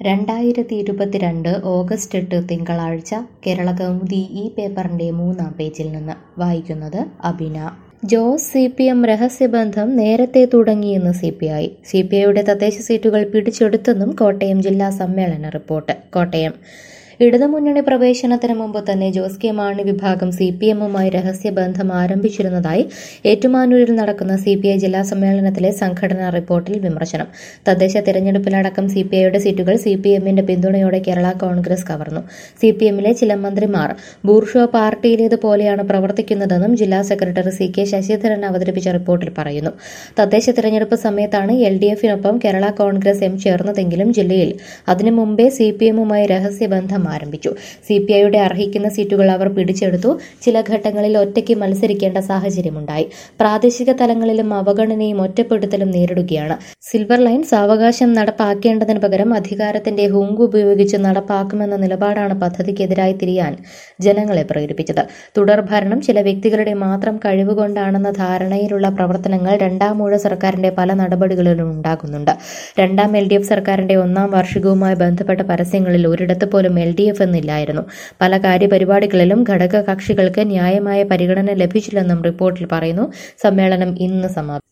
രണ്ടായിരത്തി ഇരുപത്തിരണ്ട് ഓഗസ്റ്റ് എട്ട് തിങ്കളാഴ്ച കേരള കൗമുദി ഈ പേപ്പറിന്റെ മൂന്നാം പേജിൽ നിന്ന് വായിക്കുന്നത് Abina Jose C P M രഹസ്യബന്ധം നേരത്തെ തുടങ്ങിയെന്ന് C P I C P ഐയുടെ തദ്ദേശ സീറ്റുകൾ പിടിച്ചെടുത്തെന്നും കോട്ടയം ജില്ലാ സമ്മേളന റിപ്പോർട്ട് കോട്ടയം ഇടതുമുന്നണി പ്രവേശനത്തിന് മുമ്പ് തന്നെ ജോസ് കെ മാണി വിഭാഗം സി പി എമ്മുമായി രഹസ്യബന്ധം ആരംഭിച്ചിരുന്നതായി ഏറ്റുമാനൂരിൽ നടക്കുന്ന സി പി ഐ ജില്ലാ സമ്മേളനത്തിലെ സംഘടനാ റിപ്പോർട്ടിൽ വിമർശനം തദ്ദേശ തെരഞ്ഞെടുപ്പിലടക്കം സി പി ഐയുടെ സീറ്റുകൾ സി പി എമ്മിന്റെ പിന്തുണയോടെ കേരള കോൺഗ്രസ് കവർന്നു സി പി എമ്മിലെ ചില മന്ത്രിമാർ ബൂർഷോ പാർട്ടിയിലേതുപോലെയാണ് പ്രവർത്തിക്കുന്നതെന്നും ജില്ലാ സെക്രട്ടറി സി കെ ശശിധരൻ അവതരിപ്പിച്ച റിപ്പോർട്ടിൽ പറയുന്നു തദ്ദേശ തെരഞ്ഞെടുപ്പ് സമയത്താണ് എൽ ഡി എഫിനൊപ്പം കേരള കോൺഗ്രസ് എം ചേർന്നതെങ്കിലും ജില്ലയിൽ അതിനു മുമ്പേ സി പി എമ്മുമായി രഹസ്യബന്ധം ആരംഭിച്ചു സി പി ഐയുടെ അർഹിക്കുന്ന സീറ്റുകൾ അവർ പിടിച്ചെടുത്തു ചില ഘട്ടങ്ങളിൽ ഒറ്റയ്ക്ക് മത്സരിക്കേണ്ട സാഹചര്യമുണ്ടായി പ്രാദേശിക തലങ്ങളിലും അവഗണനയും ഒറ്റപ്പെടുത്തലും നേരിടുകയാണ് സിൽവർ ലൈൻ സാവകാശം നടപ്പാക്കേണ്ടതിന് പകരം അധികാരത്തിന്റെ ഹുങ്ക് ഉപയോഗിച്ച് നടപ്പാക്കുമെന്ന നിലപാടാണ് പദ്ധതിക്കെതിരായി തിരിയാൻ ജനങ്ങളെ പ്രേരിപ്പിച്ചത് തുടർഭരണം ചില വ്യക്തികളുടെ മാത്രം കഴിവുകൊണ്ടാണെന്ന ധാരണയിലുള്ള പ്രവർത്തനങ്ങൾ രണ്ടാം ഊഴ സർക്കാരിന്റെ പല നടപടികളിലും ഉണ്ടാകുന്നുണ്ട് രണ്ടാം എൽ ഡി എഫ് സർക്കാരിന്റെ ഒന്നാം വാർഷികവുമായി ബന്ധപ്പെട്ട പരസ്യങ്ങളിൽ ഒരിടത്ത് പോലും എൽ ഡി എഫ് എന്നില്ലായിരുന്നു പല കാര്യപരിപാടികളിലും ഘടക കക്ഷികൾക്ക് ന്യായമായ പരിഗണന ലഭിച്ചില്ലെന്നും റിപ്പോർട്ടിൽ പറയുന്നു സമ്മേളനം ഇന്ന് സമാപിക്കും